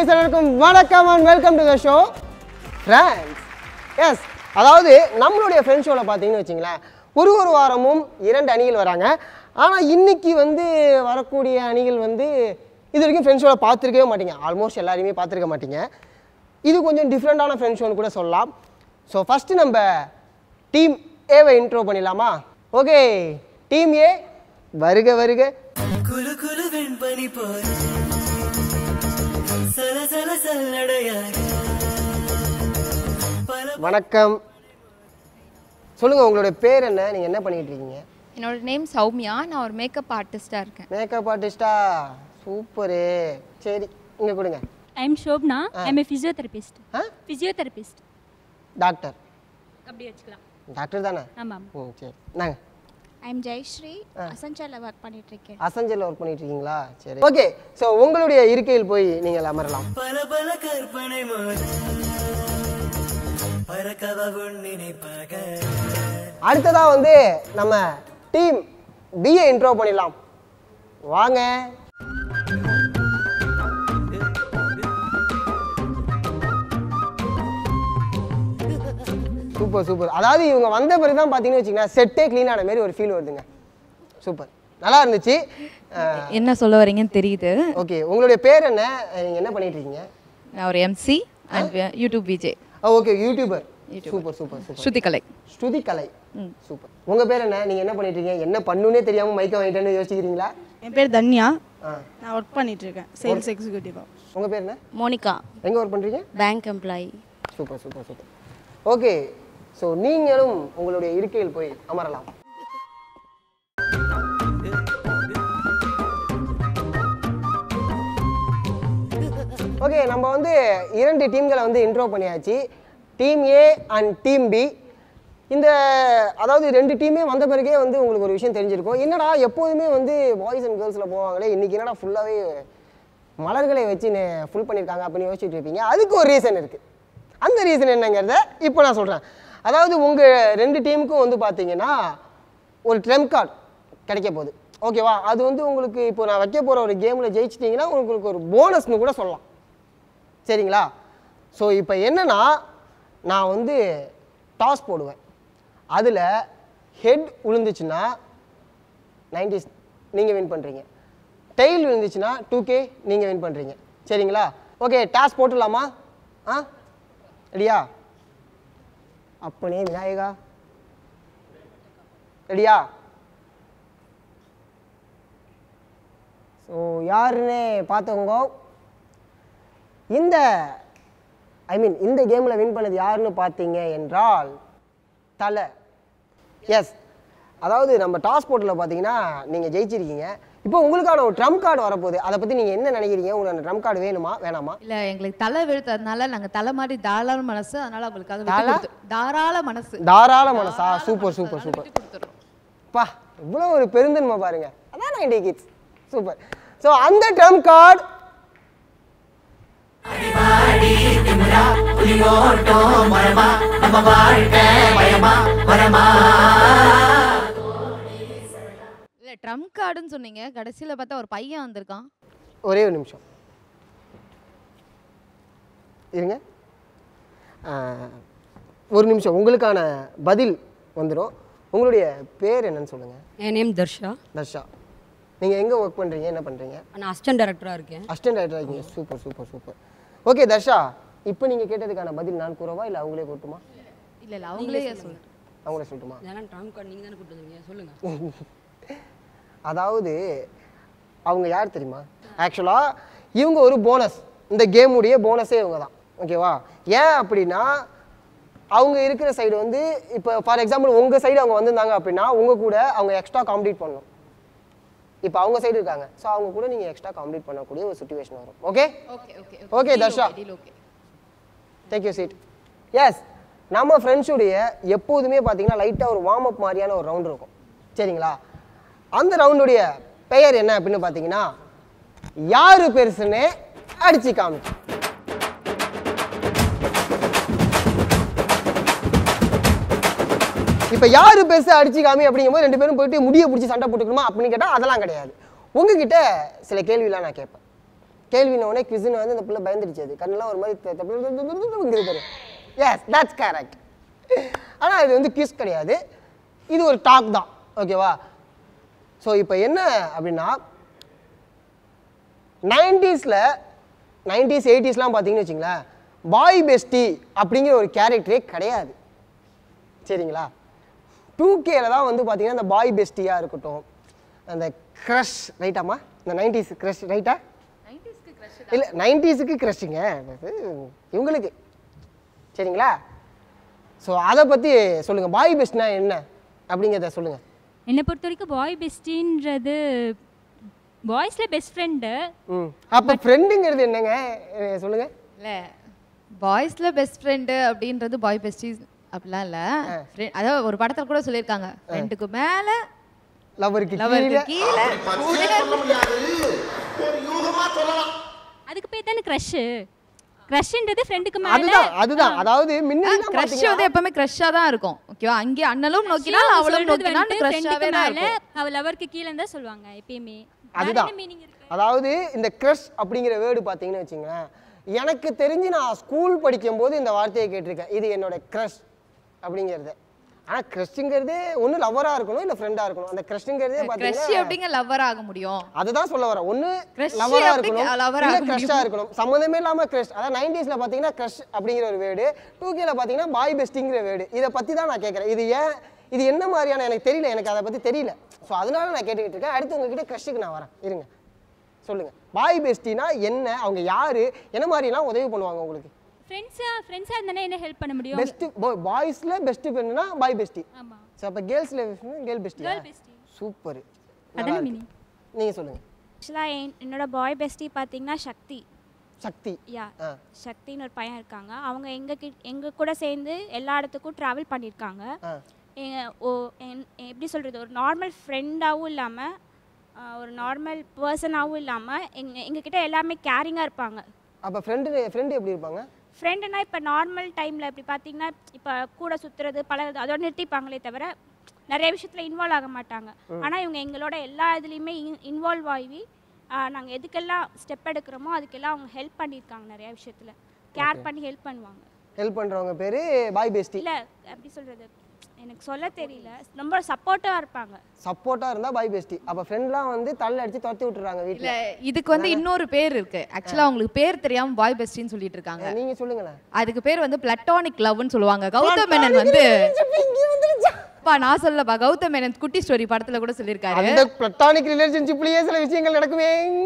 Guys எல்லாருக்கும் வணக்கம் and welcome to the show friends S அதாவது நம்மளுடைய ஃப்ரெண்ட் ஷோவில் பார்த்தீங்கன்னு வச்சிங்களேன் ஒரு ஒரு வாரமும் இரண்டு அணிகள் வராங்க ஆனால் இன்னைக்கு வந்து வரக்கூடிய அணிகள் வந்து இது வரைக்கும் ஃப்ரெண்ட் ஷோவில் பார்த்துருக்கவே மாட்டீங்க ஆல்மோஸ்ட் எல்லாரையுமே பார்த்துருக்க மாட்டீங்க இது கொஞ்சம் டிஃப்ரெண்ட்டான ஃப்ரெண்ட் ஷோன்னு கூட சொல்லலாம் ஸோ ஃபஸ்ட்டு நம்ம டீம் ஏவை இன்ட்ரோ பண்ணிடலாமா ஓகே டீம் ஏ வருக வருக குலு குலு வெண்பனி போல சல சல சல்லடையாக பல வணக்கம் சொல்லுங்கள் உங்களுடைய பேர் என்ன நீங்கள் என்ன பண்ணிட்டு இருக்கீங்க என்னோட நேம் சௌமியா நான் ஒரு மேக்கப் ஆர்டிஸ்டாக இருக்கேன் மேக்கப் ஆர்டிஸ்டா சூப்பரு சரி இங்கே கொடுங்க I'm Shobna I'm a physiotherapist uh physiotherapist doctor அப்படி வச்சுக்கலாம் டாக்டர் தானே ஆமாம் ம் சரி நாங்கள் ஐம் ஜெயஸ்ரீ அசன்சாரில் ஒர்க் பண்ணிட்டு இருக்கேன் அசஞ்சலில் ஒர்க் பண்ணிட்டு இருக்கீங்களா சரி ஓகே ஸோ உங்களுடைய இருக்கையில் போய் நீங்கள் அமரலாம் பல பல கற்பனை மோத பறக்கவ உன் நினைப்பாக அடுத்ததா வந்து நம்ம டீம் பிஏ இன்ட்ரோ பண்ணிடலாம் வாங்க சூப்பர் சூப்பர் அதாவது இவங்க வந்த பிறகு தான் பார்த்தீங்கன்னு வச்சிங்கன்னா செட்டே க்ளீன் ஆன மாதிரி ஒரு ஃபீல் வருதுங்க சூப்பர் நல்லா இருந்துச்சு என்ன சொல்ல வரீங்கன்னு தெரியுது ஓகே உங்களுடைய பேர் என்ன நீங்கள் என்ன பண்ணிட்டு இருக்கீங்க நான் ஒரு MC and YouTube VJ okay YouTuber super super super Shruti Kalai Shruti Kalai super உங்க பேர் என்ன நீங்க என்ன பண்ணிட்டு இருக்கீங்க என்ன பண்ணுனே தெரியாம மைக்க வாங்கிட்டேன்னு யோசிக்கிறீங்களா என் பேர் தன்யா ஆ. நான் ஒர்க் பண்ணிட்டு இருக்கேன் சேல்ஸ் எக்ஸிக்யூட்டிவா உங்க பேர் என்ன மோனிகா எங்க ஒர்க் பண்றீங்க bank employee super super super okay so நீங்களும் உங்களுடைய இருக்கையில் போய் அமரலாம் ஓகே நம்ம வந்து இரண்டு டீம்களை வந்து இன்ட்ரோ பண்ணியாச்சு team A and team B இந்த அதாவது ரெண்டு டீமே வந்த பிறகே வந்து உங்களுக்கு ஒரு விஷயம் தெரிஞ்சிருக்கும் என்னடா எப்போதுமே வந்து பாய்ஸ் அண்ட் கேர்ள்ஸில் போவாங்களே இன்றைக்கி என்னடா ஃபுல்லாகவே மலர்களை வச்சு ஃபுல் பண்ணியிருக்காங்க அப்படின்னு யோசிச்சுட்டு இருப்பீங்க அதுக்கு ஒரு ரீசன் இருக்குது அந்த ரீசன் என்னங்கிறத இப்போ நான் சொல்கிறேன் அதாவது உங்கள் ரெண்டு டீமுக்கும் வந்து பார்த்தீங்கன்னா ஒரு ட்ரெம் கார்டு கிடைக்க போகுது ஓகேவா அது வந்து உங்களுக்கு இப்போ நான் வைக்க போகிற ஒரு கேமில் ஜெயிச்சிட்டிங்கன்னா உங்களுக்கு ஒரு போனஸ்னு கூட சொல்லலாம் சரிங்களா ஸோ இப்போ என்னன்னா நான் வந்து டாஸ் போடுவேன் அதில் ஹெட் விழுந்துச்சுன்னா நைன்டிஸ் நீங்கள் வின் பண்ணுறீங்க டெய்ல் விழுந்துச்சுன்னா டூ கே நீங்கள் வின் பண்ணுறீங்க சரிங்களா ஓகே டாஸ் போட்டுடலாமா ஆ ரெடியா அப்பனே விநாயகா ரெடியா ஸோ யாருன்னு பார்த்தவங்க இந்த ஐ மீன் இந்த கேமில் வின் பண்ணது யாருன்னு பார்த்தீங்க என்றால் தலை எஸ் அதாவது நம்ம டாஸ் போர்ட்டில் பார்த்தீங்கன்னா நீங்கள் ஜெயிச்சிருக்கீங்க இப்போ உங்களுக்கான ஒரு ட்ரம் கார்டு வரப்போகுது அதை பற்றி நீங்கள் என்ன நினைக்கிறீங்க உங்களுக்கு அந்த ட்ரம் கார்டு வேணுமா வேணாமா இல்லை எங்களுக்கு தலை விழுத்ததுனால நாங்கள் தலை மாதிரி தாராள மனசு அதனால அவங்களுக்கு அதை விட்டு தாரா? கொடுத்து தாராள மனசு தாராள மனசா சூப்பர் சூப்பர் சூப்பர் விட்டு கொடுத்துறோம் பா இவ்வளோ ஒரு பெருந்தன்மை பாருங்க அதான் நைன்டி கிட்ஸ் சூப்பர் ஸோ அந்த ட்ரம் கார்டு இல்லை ட்ரம் கார்டுன்னு சொன்னீங்க கடைசியில் பார்த்தா ஒரு பையன் வந்திருக்கான் ஒரே ஒரு நிமிஷம் இருங்க ஆ, ஒரு நிமிஷம் உங்களுக்கான பதில் வந்துடும் உங்களுடைய பேர் என்னன்னு சொல்லுங்கள் என் நேம் தர்ஷா தர்ஷா நீங்கள் எங்கே ஒர்க் பண்ணுறீங்க என்ன பண்ணுறீங்க நான் அசிஸ்டன்ட் டைரக்டராக இருக்கேன் அசிஸ்டன்ட் டைரக்டர் இருக்கீங்க super super super okay Darsha இப்போ நீங்கள் கேட்டதுக்கான பதில் நான் கூறவா இல்லை அவங்களே கூட்டுமா இல்லை இல்லை அவங்களே சொல்லுங்க அவங்களே சொல்லட்டுமா இதெல்லாம் ட்ராம் கார்டு நீங்கள் தானே கூட்டு வந்தீங்க சொல்லுங்கள் அதாவது அவங்க யார் தெரியுமா ஆக்சுவலாக இவங்க ஒரு போனஸ் இந்த கேமுடைய போனஸே இவங்க தான் ஓகேவா ஏன் அப்படின்னா அவங்க இருக்கிற சைடு வந்து இப்போ ஃபார் எக்ஸாம்பிள் உங்கள் சைடு அவங்க வந்திருந்தாங்க அப்படின்னா உங்கள் கூட அவங்க எக்ஸ்ட்ரா காம்ப்ளீட் பண்ணணும் இப்போ அவங்க சைடு இருக்காங்க ஸோ அவங்க கூட நீங்கள் எக்ஸ்ட்ரா காம்ப்ளீட் பண்ணக்கூடிய ஒரு சுச்சுவேஷன் வரும் okay okay okay Okay, Darsha. Okay take you seat yes நம்ம ஃப்ரெண்ட்ஸுடைய எப்போதுமே பார்த்தீங்கன்னா லைட்டாக ஒரு வார்ம் அப் மாதிரியான ஒரு ரவுண்ட் இருக்கும் சரிங்களா அந்த ரவுண்டுடைய பெயர் என்ன அப்படின்னு பார்த்தீங்கன்னா யாரு பெருசுன்னு அடிச்சு காமிச்சு இப்போ யாரு பெருசு அடிச்சு காமி அப்படிங்கும்போது ரெண்டு பேரும் போயிட்டு முடிய பிடிச்சி சண்டை போட்டுக்கணுமா அப்படின்னு கேட்டால் அதெல்லாம் கிடையாது உங்ககிட்ட சில கேள்விலாம் நான் கேட்பேன் கேள்வின உடனே குவிஸ்னு வந்து அந்த பிள்ளை பயந்துடுச்சு அது கண்ணெல்லாம் ஒரு மாதிரி எஸ் தட்ஸ் கரெக்ட் ஆனால் இது வந்து குவிஸ் கிடையாது இது ஒரு டாக் தான் ஓகேவா ஸோ இப்போ என்ன அப்படின்னா நைன்டிஸில் நைன்டிஸ் எயிட்டிஸ்லாம் பார்த்தீங்கன்னு வச்சுங்களேன் பாய் பெஸ்டி அப்படிங்கிற ஒரு கேரக்டரே கிடையாது சரிங்களா டூ கேல தான் வந்து பார்த்தீங்கன்னா இந்த பாய் பெஸ்டியாக இருக்கட்டும் அந்த க்ரஷ் ரைட்டாம்மா இந்த நைன்டிஸ் க்ரஷ் ரைட்டா இல்லை நைன்டிஸுக்கு க்ரஷ்ஷுங்க இவங்களுக்கு சரிங்களா ஸோ அதை பற்றி சொல்லுங்கள் பாய் பெஸ்ட்னா என்ன அப்படிங்கிறத சொல்லுங்கள் என்னை பொறுத்த வரைக்கும் பாய் பெஸ்டின்றது பாய்ஸில் பெஸ்ட் ஃப்ரெண்டு ம் அப்போ ஃப்ரெண்டுங்கிறது என்னங்க அஹ் சொல்லுங்க இல்ல பாய்ஸ்ல பெஸ்ட் ஃப்ரெண்டு அப்படின்றது பாய் பெஸ்டிஸ் அப்படிலாம் இல்ல Friend- அதாவது ஒரு படத்துல கூட சொல்லியிருக்காங்க ஃப்ரெண்டுக்கு மேல லவருக்கு லவருக்கு கீழே கீழே அதுக்கு பேர் தானே க்ரஷ்ஷு க்ரஷ்ன்றது ஃப்ரெண்டுக்கு மேலே அதுதான் அதுதான் அதாவது முன்னாடி க்ரஷ் வந்து எப்பவுமே க்ரஷ்ஷா தான் இருக்கும் ஓகேவா அங்கே அண்ணலும் நோக்கினால் அவளும் நோக்கினால் க்ரஷ்ஷாவே தான் இருக்கும் அவள் லவருக்கு கீழே தான் சொல்லுவாங்க எப்பயுமே அதுதான் மீனிங் இருக்கு அதாவது இந்த க்ரஷ் அப்படிங்கிற வேர்டு பார்த்தீங்கன்னு வச்சுங்களேன் எனக்கு தெரிஞ்சு நான் ஸ்கூல் படிக்கும்போது இந்த வார்த்தையை கேட்டிருக்கேன் இது என்னோட க்ரஷ் அப்படிங்கிறது ஆனால் க்ரஷ்ங்கிறதே ஒன்று லவ்வராக இருக்கணும் இல்லை ஃப்ரெண்டாக இருக்கணும் அந்த க்ரஷ்ங்கிறதே க்ரஷ் பார்த்தீங்கன்னா எப்படிங்க லவ்வர் ஆக முடியும் அதுதான் சொல்ல வரேன் ஒன்று Crush லவராக எப்படி இருக்கணும் lover இல்லை ஆக க்ரஷ்ஷாக இருக்கணும் சம்மந்தமே இல்லாமல் க்ரஷ் அதாவது நைன்டிஸில் பார்த்தீங்கன்னா க்ரஷ் அப்படிங்கிற ஒரு வேர்டு டூ கேல பார்த்தீங்கன்னா பாய் பெஸ்டிங்கிற வேர்டு இதை பற்றி தான் நான் கேட்குறேன் இது ஏன் இது என்ன மாதிரியான எனக்கு தெரியல எனக்கு அதை பற்றி தெரியல ஸோ அதனால நான் கேட்டுக்கிட்டு இருக்கேன் அடுத்து உங்ககிட்ட க்ரஷ்ஷுக்கு நான் வரேன் இருங்க சொல்லுங்கள் பாய் பெஸ்டினா என்ன அவங்க யார் என்ன மாதிரிலாம் உதவி பண்ணுவாங்க உங்களுக்கு ஃப்ரெண்ட்ஸாக ஃப்ரெண்ட்ஸாக இருந்தானே என்ன ஹெல்ப் பண்ண முடியும் பெஸ்ட் பாய்ஸில் பெஸ்ட் ஃப்ரெண்டுனா பாய் பெஸ்டி ஆமாம் ஸோ அப்போ கேர்ள்ஸில் கேர்ள் பெஸ்டியா கேர்ள் பெஸ்டி சூப்பர் அதானே meaning. நீங்கள் சொல்லுங்கள் ஆக்சுவலாக என்னோட பாய் பெஸ்டி பார்த்தீங்கன்னா சக்தி சக்தி யா ஆ சக்தின்னு ஒரு பையன் இருக்காங்க அவங்க எங்க கிட் எங்க கூட சேர்ந்து எல்லா இடத்துக்கும் ட்ராவல் பண்ணியிருக்காங்க ஆ எ- ஓ என்- எப்படி சொல்கிறது ஒரு நார்மல் ஃப்ரெண்டாகவும் இல்லாமல் ஒரு நார்மல் பர்சனாகவும் இல்லாமல் எங்க எங்ககிட்ட எல்லாமே கேரிங்காக இருப்பாங்க அப்போ ஃப்ரெண்டு ஃப்ரெண்டு எப்படி இருப்பாங்க ஃப்ரெண்டுனா இப்போ நார்மல் டைமில் இப்படி பார்த்தீங்கன்னா இப்போ கூட சுற்றுறது பழகுறது அதோட நிறுத்திப்பாங்களே தவிர நிறைய விஷயத்தில் இன்வால்வ் ஆக மாட்டாங்க ஆனால் இவங்க எங்களோட எல்லா இதுலேயுமே இன்வால்வ் ஆகி நாங்கள் எதுக்கெல்லாம் ஸ்டெப் எடுக்கிறோமோ அதுக்கெல்லாம் அவங்க ஹெல்ப் பண்ணியிருக்காங்க நிறைய விஷயத்தில் கேர் பண்ணி ஹெல்ப் பண்ணுவாங்க ஹெல்ப் பண்ணுறவங்க பேர் பாய் பெஸ்டி இல்லை எப்படி சொல்கிறது எனக்கு சொல்ல தெரியல ரொம்ப சப்போர்ட்டாக இருப்பாங்க சப்போர்ட்டாக இருந்தால் பாய் பெஸ்டி அப்போ ஃப்ரெண்ட்லாம் வந்து தள்ள அடித்து துரத்தி விட்டுறாங்க இல்ல வீட்டில் இதுக்கு வந்து இன்னொரு பேர் இருக்கு ஆக்சுவலா அவங்களுக்கு பேர் தெரியாம பாய் பெஸ்டின்னு சொல்லிட்டு இருக்காங்க நீங்கள் சொல்லுங்களேன் அதுக்கு பேர் வந்து பிளட்டானிக் லவ்னு சொல்லுவாங்க கௌதம் மேனன் வந்து பா நான் சொல்லப்பா கௌதம் மேனன் குட்டி ஸ்டோரி படத்துல கூட சொல்லியிருக்காரு அந்த பிளட்டானிக் ரிலேஷன்ஷிப்லயே சில விஷயங்கள் நடக்குமே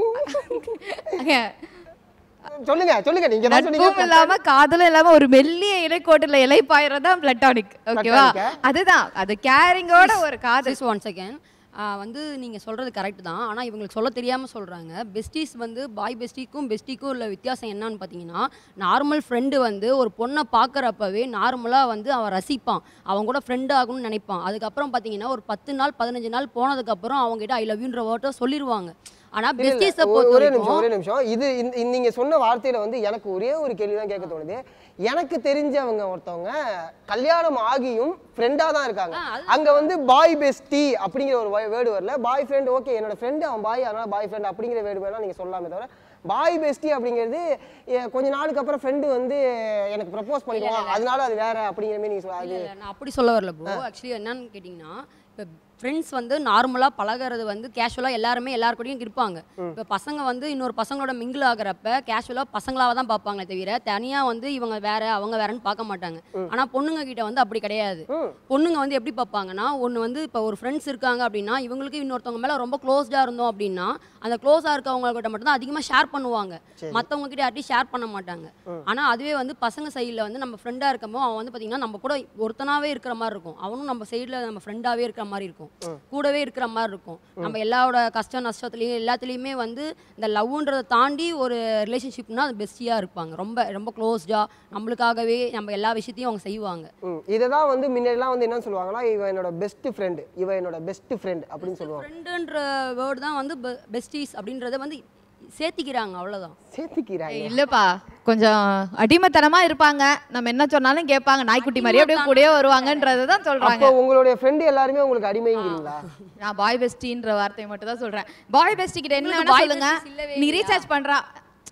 சொல்லுங்க சொல்லுங்க நீங்க தான் நட்பும் சொன்னீங்க இல்லாம காதலும் இல்லாம ஒரு மெல்லிய இலைக்கோட்டுல இலை பாயறது தான் பிளட்டானிக் ஓகேவா Platonic-ஆ? அதுதான் அது கேரிங்கோட ஒரு காதல் ஜஸ்ட் ஒன் செகண்ட் வந்து நீங்கள் சொல்கிறது கரெக்ட் தான் ஆனால் இவங்களுக்கு சொல்ல தெரியாமல் சொல்கிறாங்க பெஸ்டீஸ் வந்து பாய் பெஸ்டிக்கும் பெஸ்டிக்கும் உள்ள வித்தியாசம் என்னன்னு பார்த்தீங்கன்னா நார்மல் ஃப்ரெண்டு வந்து ஒரு பொண்ணை பார்க்குறப்பவே நார்மலாக வந்து அவன் ரசிப்பான் அவன் கூட ஃப்ரெண்ட் ஆகணும்னு நினைப்பான் அதுக்கப்புறம் பார்த்தீங்கன்னா ஒரு பத்து நாள் பதினஞ்சு நாள் போனதுக்கப்புறம் அவங்ககிட்ட ஐ லவ் யூன்ற வேர்ட்டை சொல்லிடுவாங்க ஆனால் இல்ல, பெஸ்டீஸை இல்ல, பொறுத்த ஒரே நிமிஷம் வரைக்கும் ஒரே நிமிஷம் இது இந்த- இந்த நீங்க சொன்ன வார்த்தையில வந்து எனக்கு ஒரே ஒரு கேள்வி தான் கேட்க தோணுது எனக்கு தெரிஞ்சவங்க ஒருத்தவங்க கல்யாணம் ஆகியும் ஃப்ரெண்டா தான் இருக்காங்க அங்க வந்து பாய் பெஸ்டி அப்படிங்கிற ஒரு வேர்டு வரல பாய் ஃப்ரெண்ட் ஓகே என்னோட ஃப்ரெண்டு அவன் பாய் அதனால பாய் ஃப்ரெண்ட் அப்படிங்கிற வேர்டு வேணா நீங்க சொல்லலாமே தவிர பாய் பெஸ்டி அப்படிங்கிறது எ, கொஞ்ச நாளுக்கு அப்புறம் ஃப்ரெண்டு வந்து எனக்கு ப்ரப்போஸ் பண்ணிக்குவான் அதனால அது வேற அப்படிங்கிற மாதிரி நீங்க சொல்ல அது இல்ல, நான் அப்படி சொல்ல வரல ப்ரோ ஆக்சுவலி என்னன்னு கேட்டிங்கன்னா இப்போ ஃப்ரெண்ட்ஸ் வந்து நார்மலாக பழகுறது வந்து கேஷுவலாக எல்லாருமே எல்லார் கூடயும் இருப்பாங்க இப்போ பசங்க வந்து இன்னொரு பசங்களோட மிங்கிள் ஆகுறப்ப கேஷுவலாக பசங்களாக தான் பார்ப்பாங்களே தவிர தனியாக வந்து இவங்க வேற அவங்க வேறன்னு பார்க்க மாட்டாங்க ஆனால் பொண்ணுங்க கிட்ட வந்து அப்படி கிடையாது பொண்ணுங்க வந்து எப்படி பார்ப்பாங்கன்னா ஒன்று வந்து இப்போ ஒரு ஃப்ரெண்ட்ஸ் இருக்காங்க அப்படின்னா இவங்களுக்கு இன்னொருத்தவங்க மேலே ரொம்ப க்ளோஸ்டாக இருந்தோம் அப்படின்னா அந்த க்ளோஸாக இருக்கவங்க கிட்ட மட்டும்தான் அதிகமாக ஷேர் பண்ணுவாங்க மற்றவங்க கிட்ட யார்ட்டையும் ஷேர் பண்ண மாட்டாங்க ஆனால் அதுவே வந்து பசங்க சைடில் வந்து நம்ம ஃப்ரெண்டாக இருக்கமோ அவன் வந்து பார்த்தீங்கன்னா நம்ம கூட ஒருத்தனாவே இருக்கிற மாதிரி இருக்கும் அவனும் நம்ம சைடில் நம்ம ஃப்ரெண்டாகவே இருக்கிற மாதிரி இருக்கும் கூடவே இருக்கிற மாதிரி இருக்கும் நம்ம எல்லாரோட கஷ்ட நஷ்டத்துலையும் எல்லாத்துலேயுமே வந்து இந்த லவ்ன்றதை தாண்டி ஒரு ரிலேஷன்ஷிப்னா அது பெஸ்டியாக இருப்பாங்க ரொம்ப ரொம்ப க்ளோஸ்டாக நம்மளுக்காகவே நம்ம எல்லா விஷயத்தையும் அவங்க செய்வாங்க ம் இதை தான் வந்து முன்னாடிலாம் வந்து என்ன சொல்லுவாங்கன்னா இவன் என்னோட பெஸ்ட் ஃப்ரெண்டு இவன் என்னோட பெஸ்ட் ஃப்ரெண்ட் அப்படின்னு சொல்லுவாங்க ஃப்ரெண்டுன்ற வேர்டு தான் வந்து பெஸ்டீஸ் அப்படின்றத வந்து சேர்த்திக்கிறாங்க அவ்வளோதான் சேர்த்துக்கிறாங்க இல்லப்பா கொஞ்சம் அடிமைத்தனமா இருப்பாங்க நம்ம என்ன சொன்னாலும் கேட்பாங்க நாய்க்குட்டி மாதிரியே அப்படியே கூடயே வருவாங்கன்றதை தான் சொல்றாங்க அப்போ உங்களுடைய ஃப்ரெண்டு எல்லாருமே உங்களுக்கு அடிமைங்கிறீங்களா நான் பாய் பெஸ்டின்ற வார்த்தையை மட்டும் தான் சொல்றேன் பாய் பெஸ்டி கிட்ட என்ன உங்களுக்கு வேணா boy சொல்லுங்க besties இல்லவே நீ இல்லையா? ரீசார்ஜ் பண்றா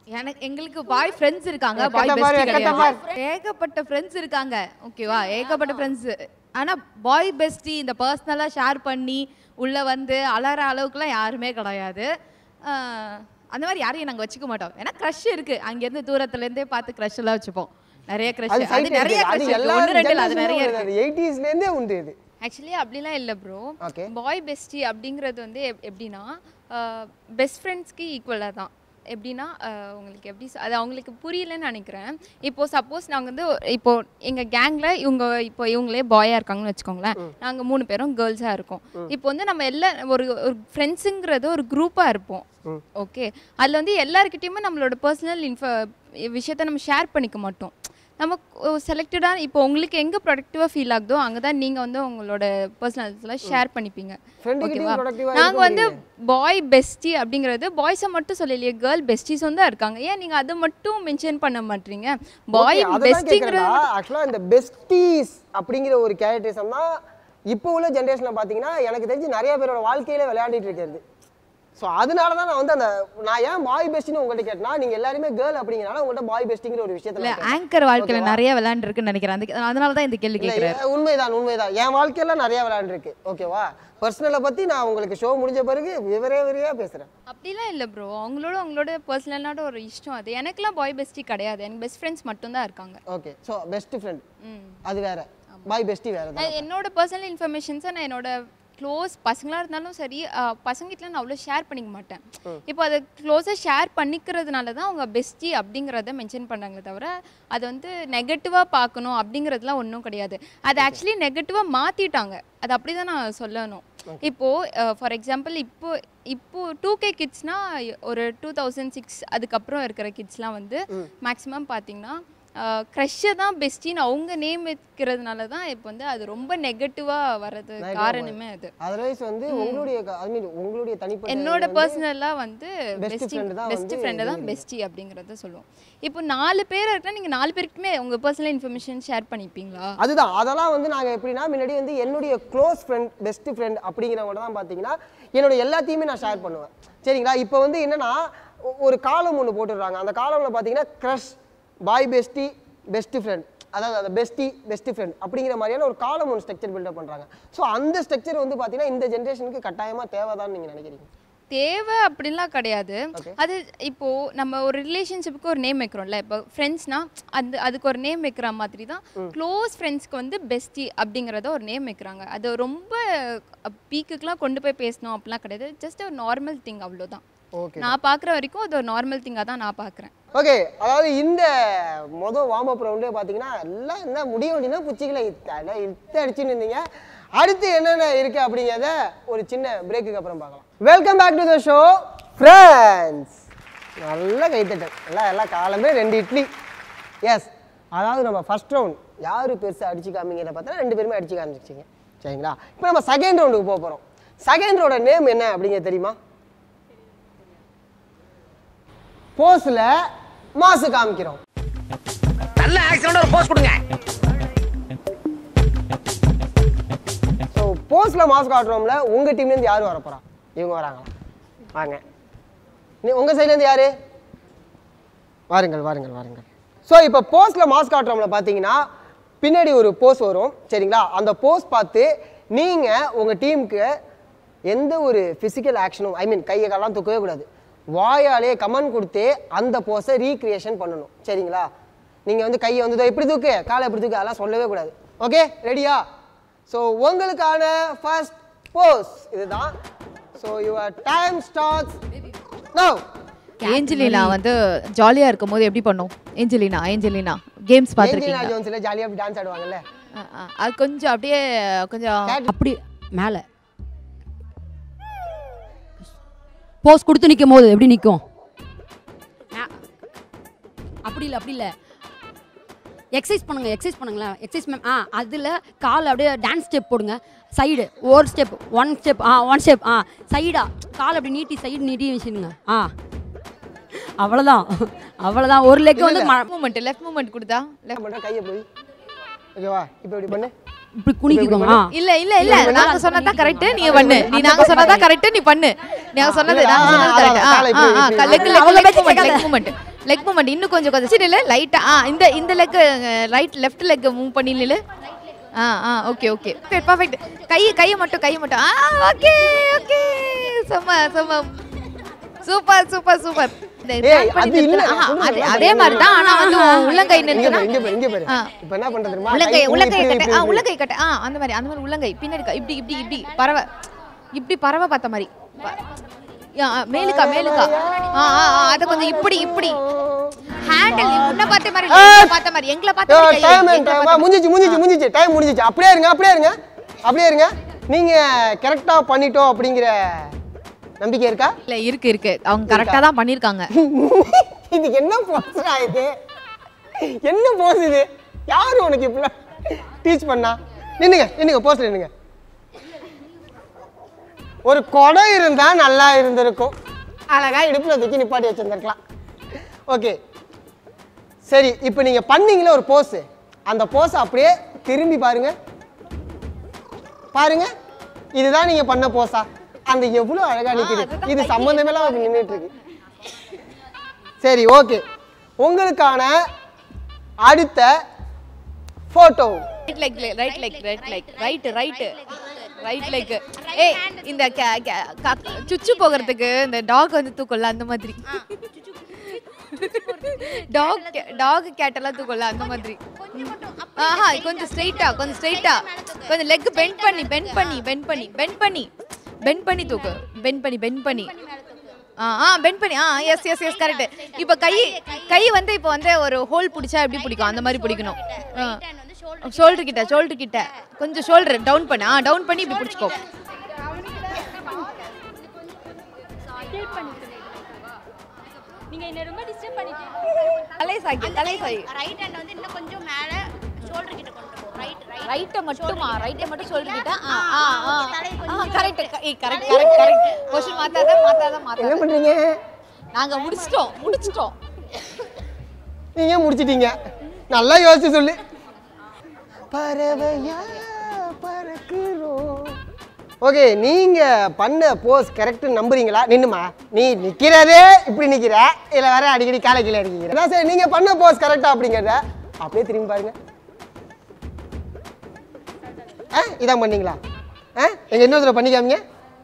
எனக்கு எங்களுக்கு பாய் ஃப்ரெண்ட்ஸ் இருக்காங்க வெக்கத்தை பாய் பாரு, பெஸ்டி வெக்கத்தை கிடையாது ஏகப்பட்ட ஃப்ரெண்ட்ஸ் இருக்காங்க ஓகேவா ஏகப்பட்ட ஃப்ரெண்ட்ஸ் ஆனா பாய் பெஸ்டி இந்த பர்சனலா ஷேர் பண்ணி உள்ள வந்து அலற அளவுக்குலாம் யாருமே கிடையாது ஆஹ், அந்த மாதிரி யாரையும் நாங்க வச்சுக்க மாட்டோம் ஏன்னா க்ரஷ் இருக்கு அங்க இருந்து தூரத்துல இருந்தே பார்த்து க்ரஷ் எல்லாம் வச்சுப்போம் நிறைய க்ரஷ் அது அது நிறைய க்ரஷ் இருக்கு ஒன்று ரெண்டு இல்ல அது நிறைய இருக்கு அது எயிட்டிஸ்லேருந்தே உண்டு இது ஆக்சுவலி அப்படிலாம் இல்லை ப்ரோ Okay. பாய் பெஸ்டி அப்படிங்கிறது வந்து எப்- எப்படின்னா பெஸ்ட் ஃப்ரெண்ட்ஸ்க்கு ஈக்குவலாக தான் எப்படின்னா அஹ், உங்களுக்கு எப்படி சொ- அது அவங்களுக்கு புரியலன்னு நினைக்கிறேன் இப்போ சப்போஸ் நாங்கள் வந்து இப்போ எங்கள் கேங்கில் இவங்க இப்போ இவங்களே பாயாக இருக்காங்கன்னு வச்சுக்கோங்களேன் நாங்கள் மூணு பேரும் கேர்ள்ஸாக இருக்கோம் இப்போ வந்து நம்ம எல்லா ஒரு ஒரு ஃப்ரெண்ட்ஸுங்கிறது ஒரு குரூப்பாக இருப்போம் ஓகே அதில் வந்து எல்லாருக்கிட்டேயுமே நம்மளோட பர்சனல் இன்ஃப விஷயத்த நம்ம ஷேர் பண்ணிக்க மாட்டோம் நம்ம செலக்டடாக இப்போ உங்களுக்கு எங்கே ப்ரொடக்டிவாக ஃபீல் ஆகுதோ அங்கே தான் நீங்கள் வந்து உங்களோட பர்சனல்ஸ்லாம் ஷேர் பண்ணிப்பீங்க Friend கிட்டயும் ஓகேவா productive ஆ நாங்கள் இருக்க வந்து பாய் பெஸ்டி அப்படிங்கிறது பாய்ஸை மட்டும் சொல்லலையே கேர்ள் பெஸ்டிஸும் தான் இருக்காங்க ஏன் நீங்கள் அதை மட்டும் மென்ஷன் பண்ண மாட்டீங்க பாய் பெஸ்டிங்கிறது ஆக்சுவலாக இந்த பெஸ்டீஸ் அப்படிங்கிற ஒரு கேரக்டரிசம் தான் இப்போ உள்ள ஜென்ரேஷனில் பார்த்தீங்கன்னா எனக்கு தெரிஞ்சு நிறைய பேரோட வாழ்க்கையில விளையாடிட்டு இருக்கிறது ஸோ அதனால தான் நான் வந்து அந்த நான் ஏன் பாய் பெஸ்ட்னு உங்கள்கிட்ட கேட்டேன்னா நீங்கள் எல்லாருமே கேர்ள் அப்படிங்கிறனால உங்கள்கிட்ட பாய் பெஸ்டிங்கிற ஒரு இல்ல விஷயத்தில் ஆங்கர் வாழ்க்கையில நிறைய விளையாண்டுருக்குன்னு நினைக்கிறேன் அதுக்கு- அதனால தான் இந்த கேள்வி கேட்கிறேன் இல்ல, உண்மைதான் உண்மைதான் என் வாழ்க்கையில நிறைய விளையாண்டுருக்கு ஓகேவா பர்சனலை பத்தி நான் உங்களுக்கு ஷோ முடிஞ்ச பிறகு விவரே விவரியா பேசுறேன் அப்படிலாம் இல்லை ப்ரோ அவங்களோட அவங்களோட பர்சனலான ஒரு இஷ்டம் அது எனக்குலாம் பாய் பெஸ்டி கிடையாது எனக்கு பெஸ்ட் ஃப்ரெண்ட்ஸ் மட்டும்தான் இருக்காங்க ஓகே ஸோ பெஸ்ட் ஃப்ரெண்ட் ம் அது வேற பாய் பெஸ்டி வேற தான் நான் என்னோட பர்சனல் இன்ஃபர்மேஷன்ஸை நான் என்னோட க்ளோஸ் பசங்களாக இருந்தாலும் சரி அஹ், பசங்கிட்ட நான் அவ்வளோ ஷேர் பண்ணிக்க மாட்டேன் இப்போ அதை க்ளோஸாக ஷேர் பண்ணிக்கிறதுனால தான் அவங்க பெஸ்டி அப்படிங்கிறத மென்ஷன் பண்ணாங்களே தவிர அது வந்து நெகட்டிவாக பார்க்கணும் அப்படிங்கிறதுலாம் ஒன்றும் கிடையாது அது ஆக்சுவலி நெகட்டிவாக மாற்றிட்டாங்க அது அப்படி தான் நான் சொல்லணும் இப்போது ஃபார் எக்ஸாம்பிள் இப்போ இப்போ டூ கே கிட்ஸ்னா ஒரு டூ தௌசண்ட் சிக்ஸ் அதுக்கப்புறம் இருக்கிற கிட்ஸ்லாம் வந்து மேக்ஸிமம் பார்த்தீங்கன்னா க்ரஷ்ஷை தான் பெஸ்டின்னு அவங்க நேம் வைக்கிறதுனால தான் இப்போ வந்து அது ரொம்ப நெகட்டிவாக வர்றது காரணமே அது அதர்வைஸ் வந்து உங்களுடைய ஐ மீன் உங்களுடைய தனிப்பட்ட என்னோட வந்து பர்சனலாக வந்து best பெஸ்டி friend தான் பெஸ்ட் வந்து ஃப்ரெண்டை தான் பெஸ்டி அப்படிங்கிறத சொல்லுவோம் இப்போ நாலு பேர் இருக்குன்னா நீங்கள் நாலு பேருக்குமே உங்கள் பர்சனல் இன்ஃபர்மேஷன் ஷேர் பண்ணிப்பீங்களா அதுதான் அதெல்லாம் வந்து நாங்கள் எப்படின்னா முன்னாடி வந்து என்னுடைய க்ளோஸ் ஃப்ரெண்ட் பெஸ்ட் ஃப்ரெண்ட் அப்படிங்கிறவங்க தான் பார்த்தீங்கன்னா என்னோட எல்லாத்தையுமே நான் ஷேர் பண்ணுவேன் சரிங்களா இப்போ வந்து என்னன்னா ஒ- ஒரு காலம் ஒன்று போட்டுடுறாங்க அந்த காலமில் பார்த்தீங்கன்னா crush boy bestie best friend அதாவது அந்த பெஸ்டி பெஸ்ட் ஃப்ரெண்ட் அப்படிங்கிற மாதிரியான ஒரு காலம் ஒன்று ஸ்ட்ரக்சர் பில்டப் பண்ணுறாங்க ஸோ அந்த ஸ்ட்ரக்சர் வந்து பார்த்தீங்கன்னா இந்த ஜென்ரேஷனுக்கு கட்டாயமாக தேவைதான்னு நீங்கள் நினைக்கிறீங்க தேவை அப்படிலாம் கிடையாது அது இப்போ நம்ம ஒரு ரிலேஷன்ஷிப்புக்கு ஒரு நேம் வைக்கிறோம்ல இப்போ ஃப்ரெண்ட்ஸ்னா அந்த அதுக்கு ஒரு நேம் வைக்கிற மாதிரி தான் க்ளோஸ் ஃப்ரெண்ட்ஸ்க்கு வந்து பெஸ்டி அப்படிங்கிறத ஒரு நேம் வைக்கிறாங்க அது ரொம்ப பீக்குக்கெலாம் கொண்டு போய் பேசணும் அப்படிலாம் கிடையாது ஜஸ்ட் ஒரு நார்மல் திங் அவ்வளோதான் ஓகே நான் பார்க்குற வரைக்கும் அது ஒரு நார்மல் திங்காக தான் நான் பார்க்குறேன் ஓகே அதாவது இந்த மொதல் வார்ம் அப் ரவுண்டே பார்த்தீங்கன்னா எல்லாம் என்ன முடியும் அப்படின்னா புச்சிக்கல இத்த இத்த அடிச்சுன்னு இருந்தீங்க அடுத்து என்னென்ன இருக்கு அப்படிங்கிறத ஒரு சின்ன பிரேக்குக்கு அப்புறம் பார்க்கலாம் welcome back to the show friends நல்ல கைத்தட்டல் எல்லாம் எல்லாம் காலமே ரெண்டு இட்லி எஸ் அதாவது நம்ம ஃபர்ஸ்ட் ரவுண்ட் யார் பெருசாக அடிச்சு காமிங்கிறத பார்த்தா ரெண்டு பேருமே அடிச்சு காமிச்சிச்சிங்க சரிங்களா இப்போ நம்ம செகண்ட் ரவுண்டுக்கு போக போகிறோம் செகண்ட் ரவுண்டோட நேம் என்ன அப்படிங்கிறது தெரியுமா போஸ்ல மாசு காமிக்கிறோம் நல்ல ஆக்சிடென்ட் ஒரு போஸ்ட் கொடுங்க ஸோ போஸ்ட்ல மாசு காட்டுறோம்ல உங்க டீம்ல இருந்து யாரு வரப்போறா இவங்க வராங்களா வாங்க நீ உங்க சைடுல இருந்து யாரு வாருங்கள் வாருங்கள் வாருங்கள் ஸோ இப்போ போஸ்ட்ல மாஸ் காட்டுறோம்ல பார்த்தீங்கன்னா பின்னாடி ஒரு போஸ் வரும் சரிங்களா அந்த போஸ் பார்த்து நீங்க உங்க டீமுக்கு எந்த ஒரு ஃபிசிக்கல் ஆக்ஷனும் ஐ மீன் கையை காலெல்லாம் தூக்கவே கூடாது வாயாலே கமெண்ட் கொடுத்து அந்த போஸை ரீக்ரியேஷன் பண்ணணும் சரிங்களா நீங்க வந்து கையை வந்து இதோ இப்படி தூக்கு காலை இப்படி தூக்கு அதெல்லாம் சொல்லவே கூடாது ஓகே ரெடியா ஸோ உங்களுக்கான ஃபர்ஸ்ட் போஸ் இதுதான் so your time starts now Angelina வந்து ஜாலியா இருக்கும் போது எப்படி பண்ணும் ஏஞ்சலினா ஏஞ்சலினா கேம்ஸ் ஏஞ்சலினா பார்த்துருக்கீங்க ஜோன்ஸ்ல ஜாலியாக டான்ஸ் ஆடுவாங்கல்ல அது கொஞ்சம் அப்படியே கொஞ்சம் அப்படி மேலே போஸ் கொடுத்து நிற்கும் போது எப்படி நிற்கும் அப்படி இல்லை அப்படி இல்லை எக்ஸசைஸ் பண்ணுங்க எக்ஸசைஸ் பண்ணுங்களேன் எக்ஸசைஸ் மேம் ஆ அதில் கால் அப்படியே டான்ஸ் ஸ்டெப் போடுங்க சைடு ஒரு ஸ்டெப் ஒன் ஸ்டெப் ஆ ஒன் ஸ்டெப் ஆ சைடா கால் அப்படி நீட்டி சைடு நீட்டி வச்சுருங்க ஆ அவ்வளோதான் அவ்வளோதான் ஒரு லெக் வந்து ம- மூமெண்ட் லெஃப்ட் மூமெண்ட் கொடுத்தா லெஃப்ட் மட்டும் கையை போய் ஓகேவா இப்போ இப்படி பண்ணு இப்படி குனிக்கிக்கோங்க ஆ இல்ல இல்ல இல்ல நாங்க சொன்னதா கரெக்ட் நீ பண்ணு நீ நாங்க சொன்னதா கரெக்ட் நீ பண்ணு நாங்க சொன்னது நாங்க சொன்னது ஆ, கரெக்ட் அதான், காலை இப்படி, இப்படி. லெக் லெக் அவங்க லெக் பேச்சை மூமெண்ட் கேட்காத. லெக் மூமெண்ட் லெக் மூமெண்ட் இன்னும் கொஞ்சம் கொஞ்சம் சரி இல்லை லைட்டாக ஆ இந்த இந்த leg right left leg move பண்ணி நில்லு ஆ ஆ ஓகே ஓகே பர்ஃபெக்ட் கை கையை மட்டும் கையை மட்டும் ஆ ஓகே ஓகே செம்ம செம்ம சூப்பர் சூப்பர் சூப்பர் இந்த ஏய், turn பண்ணி அது இல்ல, நிறுத்தணும். ஆஹா, சொல்றது அது- நல்லா அதே பாரு. மாதிரி தான் ஆனா வந்து உன் உள்ளங்கை இங்க நிறுத்தினா பாரு, இங்க பாரு, இங்க பாரு. ஆ. இப்ப என்ன பண்றது தெரியுமா? உள்ளங்கை கை உள்ளங்கை இப்படி, கட்ட இப்படி, ஆ இப்படி. உள்ளங்கை கட்ட ஆ அந்த மாதிரி அந்த மாதிரி உள்ளங்கை பின்னாடி க- இப்படி இப்படி இப்படி பறவை இப்படி பறவை பார்த்த மாதிரி ப- ஆ, ஆ, மேலுக்கா மேலுக்கா ஆ ஆ ஆ, அத கொஞ்சம் இப்படி இப்படி ஹேண்டில் உன்னை பார்த்த மாதிரி இல்ல, எங்களை பார்த்த மாதிரி எங்களை பார்த்த ஏய், மாதிரி கை, time, எங்களை time. பார்த்த ஆ, முடிஞ்சிச்சு முடிஞ்சிச்சு முடிஞ்சிச்சு டைம் முடிஞ்சிச்சு அப்படியே இருங்க அப்படியே இருங்க அப்படியே இருங்க நீங்க கரெக்டா பண்ணிட்டோம் அப்படிங்கிற நம்பிக்கை இருக்கா இல்ல இருக்கு இருக்கு அவங்க கரெக்டா தான் பண்ணிருக்காங்க இது என்ன போஸ்டா இது என்ன போஸ் இது யாரு உனக்கு இப்படிலாம் டீச் பண்ணா நின்னுங்க நின்னுங்க போஸ்ட் நின்னுங்க ஒரு குடம் இருந்தா நல்லா இருந்திருக்கும் அழகா இடுப்புல தூக்கி நிப்பாட்டி வச்சிருந்திருக்கலாம் ஓகே சரி இப்போ நீங்க பண்ணீங்களே ஒரு போஸ் அந்த போஸ் அப்படியே திரும்பி பாருங்க பாருங்க இதுதான் நீங்க பண்ண போஸா அந்த எவ்வளவு அழகா நிக்குது இது சம்பந்தமெல்லாம் அப்படி நின்றுட்டு இருக்கு சரி ஓகே உங்களுக்கான அடுத்த photo right leg right leg right leg right right right leg ஏய் இந்த க- க- க- சுச்சு போகிறதுக்கு இந்த டாக் வந்து தூக்கல அந்த மாதிரி டாக் டாக் கேட் எல்லாம் தூக்கல அந்த மாதிரி ஆஹா கொஞ்சம் ஸ்ட்ரைட்டா கொஞ்சம் ஸ்ட்ரைட்டா கொஞ்சம் லெக் பெண்ட் பண்ணி பெண்ட் பண்ணி பெண்ட் பண்ணி பெண்ட் பண்ணி பெண்ட் பண்ணி தூக்கு பெண்ட் பண்ணி பெண்ட் பண்ணி ஆ ஆ பெண்ட் பண்ணி ஆ எஸ் எஸ் எஸ் கரெக்ட் இப்போ கை கை வந்து இப்போ வந்து ஒரு ஹோல் பிடிச்சா எப்படி பிடிக்கும் அந்த மாதிரி பிடிக்கணும் ஷோல்டர் கிட்ட ஷோல்டர் கிட்ட கொஞ்சம் ஷோல்டர் டவுன் பண்ணு ஆ டவுன் பண்ணி இப்படி பிடிச்சிக்கோ நீங்க என்ன ரொம்ப டிஸ்டர்ப் பண்ணிட்டீங்க தலை சாய்க்கு தலை சாய் ரைட் ஹேண்ட் வந்து இன்னும் கொஞ்சம் மேல ஷோல்டர் கிட்ட கொண்டு போ ரைட் ரைட் ரைட்டை மட்டுமா ரைட்டை மட்டும் ஷோல்டர் கிட்ட ஆ ஆ ஆ ஆ கரெக்ட் ஏய் கரெக்ட் கரெக்ட் கரெக்ட் கொஸ்டின் மாத்தாத மாத்தாத என்ன மாத்தாத பண்றீங்க நாங்க முடிச்சிட்டோம் முடிச்சிட்டோம் நீங்க முடிச்சிட்டீங்க நல்லா யோசிச்சு சொல்லு பறவையா பறக்குறோம் ஓகே நீங்க பண்ண போஸ் கரெக்ட் நம்புறீங்களா நின்னுமா நீ நிக்கிறதே இப்படி நிக்கிற இல்ல வேற அடிக்கடி காலை கீழே அடிக்கிற அதான் சரி நீங்க பண்ண போஸ் கரெக்டா அப்படிங்கிறத அப்படியே திரும்பி பாருங்க ஆ இதான் பண்ணீங்களா ஆ எங்க இன்னொரு தடவை பண்ணிக்காமீங்க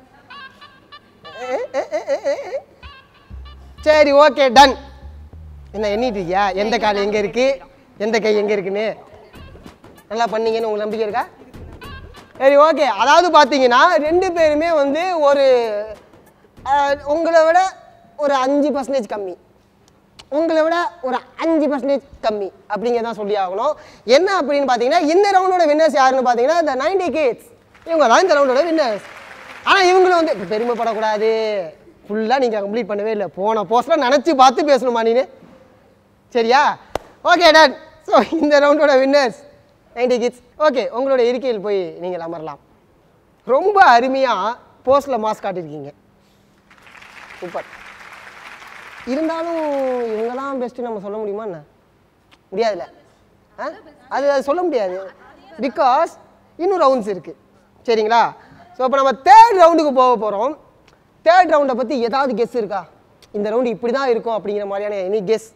சரி ஓகே டன் என்ன எண்ணிட்டு இருக்கியா எந்த கால் எங்க இருக்கு எந்த கை எங்க இருக்குன்னு நல்லா பண்ணீங்கன்னு உங்களுக்கு நம்பிக்கை இருக்கா சரி ஓகே அதாவது பார்த்தீங்கன்னா ரெண்டு பேருமே வந்து ஒரு அஹ், உங்களை விட ஒரு அஞ்சு பர்சன்டேஜ் கம்மி உங்களை விட ஒரு அஞ்சு பர்சன்டேஜ் கம்மி அப்படிங்கிறத சொல்லி ஆகணும் என்ன அப்படின்னு பார்த்தீங்கன்னா இந்த ரவுண்டோட வின்னர்ஸ் யாருன்னு பார்த்தீங்கன்னா இந்த நைன்டி கிட்ஸ் இவங்க தான் இந்த ரவுண்டோட வின்னர்ஸ் ஆனால் இவங்களும் வந்து இப்ப பெருமைப்படக்கூடாது ஃபுல்லாக நீங்கள் கம்ப்ளீட் பண்ணவே இல்லை போன போஸ்ட்டில் நினச்சி பார்த்து பேசணுமா நீனு சரியா ஓகே டன் ஸோ இந்த ரவுண்டோட வின்னர்ஸ் நைன்டி கிட்ஸ் ஓகே உங்களோட இருக்கையில் போய் நீங்கள் அமரலாம் ரொம்ப அருமையாக போஸ்ட்டில் மாஸ்க் காட்டியிருக்கீங்க சூப்பர் இருந்தாலும் இவங்க தான் பெஸ்ட்டு நம்ம சொல்ல முடியுமா என்ன முடியாதுல்ல ஆ அது அது சொல்ல முடியாது பிகாஸ் இன்னும் ரவுண்ட்ஸ் இருக்குது சரிங்களா ஸோ இப்போ நம்ம தேர்ட் ரவுண்டுக்கு போக போகிறோம் தேர்ட் ரவுண்டை பற்றி ஏதாவது கெஸ் இருக்கா இந்த ரவுண்டு இப்படி தான் இருக்கும் அப்படிங்கிற மாதிரியான எனி கெஸ்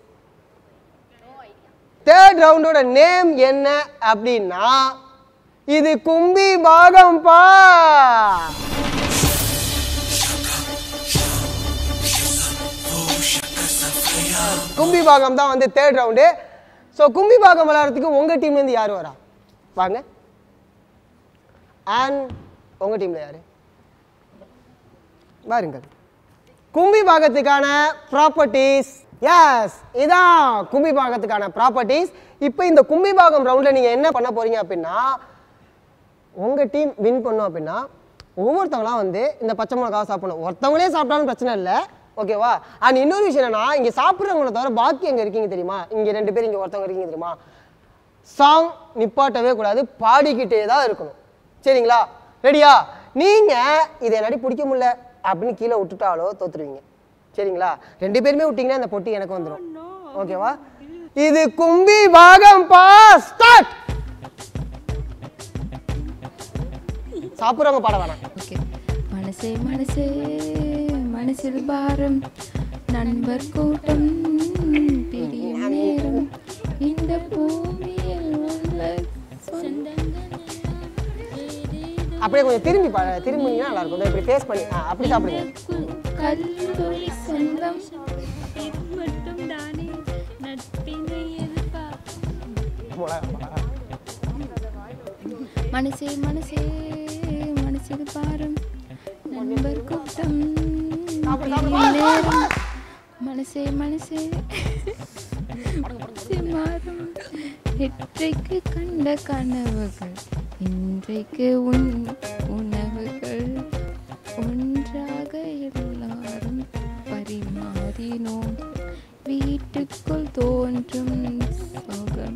தேர்ட் ரவுண்டோட நேம் என்ன அப்படின்னா இது கும்பி பாகம்பா கும்பி பாகம் தான் வந்து தேர்ட் ரவுண்டு ஸோ கும்பி பாகம் விளையாடுறதுக்கு உங்கள் டீம்லேருந்து யார் வரா வாங்க அண்ட் உங்கள் டீமில் யார் பாருங்கள் கும்பி பாகத்துக்கான ப்ராப்பர்ட்டிஸ் எஸ் இதான் கும்பி பாகத்துக்கான ப்ராப்பர்ட்டிஸ் இப்போ இந்த கும்பி பாகம் ரவுண்டில் நீங்கள் என்ன பண்ண போறீங்க அப்படின்னா உங்கள் டீம் வின் பண்ணோம் அப்படின்னா ஒவ்வொருத்தவங்களாம் வந்து இந்த பச்சை மிளகாவை சாப்பிடணும் ஒருத்தவங்களே சாப்பிட்டாலும் பிரச்சனை இல்லை ஓகேவா அண்ட் இன்னொரு விஷயம் என்னன்னா இங்கே சாப்பிட்றவங்கள தவிர பாக்கி எங்கே இருக்கீங்க தெரியுமா இங்கே ரெண்டு பேர் இங்கே ஒருத்தவங்க இருக்கீங்க தெரியுமா சாங் நிப்பாட்டவே கூடாது பாடிக்கிட்டே தான் இருக்கணும் சரிங்களா ரெடியா நீங்கள் இதை என்னாடி பிடிக்க முடியல அப்படின்னு கீழே விட்டுட்டாலோ தோத்துருவீங்க சரிங்களா ரெண்டு பேருமே விட்டீங்கன்னா இந்த பொட்டி எனக்கு வந்துடும் ஓகேவா இது கும்பி பாகம் பா ஸ்டார்ட் சாப்பிட்றவங்க பாட வேணாம் ஓகே மனசே மனசே மனசில் பாரம் நண்பர் கூட்டம் அப்படியே கொஞ்சம் திரும்பி பா திரும்பினீங்கன்னா நல்லா இருக்கும் இதோ இப்படி ஃபேஸ் பண்ணி ஆ அப்படி சாப்பிடுங்க கல்லூரி சொந்தம் இது மட்டும் தானே நட்பினை எதிர்பார்க்க மனசே மனசே மனசில் பாரும் நண்பர் கூட்டம் பிரியும் நேரம் மனசே மனசே மனசே மாறும் நேற்றைக்கு கண்ட கனவுகள் இன்றைக்கு உன் உணவுகள் ஒன்றாக எல்லாரும் பரிமாறினோம் வீட்டுக்குள் தோன்றும் சோகம்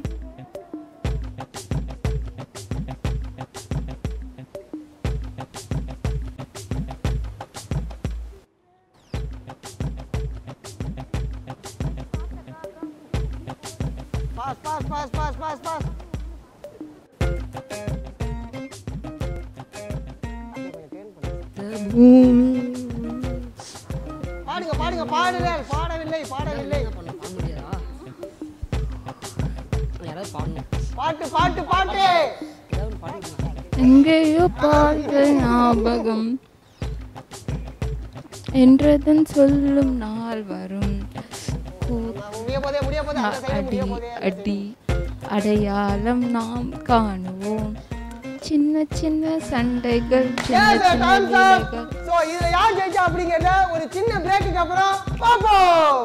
pass pass pass pass pass pass பாடுங்க பாடுங்க பாடுங்கள் பாடவில்லை பாடவில்லை யாராவது பாடணும் பாட்டு பாட்டு பாட்டு எங்கேயோ பார்த்த ஞாபகம் என்றதன் சொல்லும் நாள் வரும் முடிய போதே முடிய போதே அந்த சைடு அடி முடிய போதே அடி அடையாளம் நாம் காணுவோம் சின்ன சின்ன சண்டைகள் சின்ன சின்ன விலைகள் ஸோ இதில் யார் ஜெயிச்சா அப்படிங்கிறத ஒரு சின்ன பிரேக்குக்கு அப்புறம் பார்ப்போம்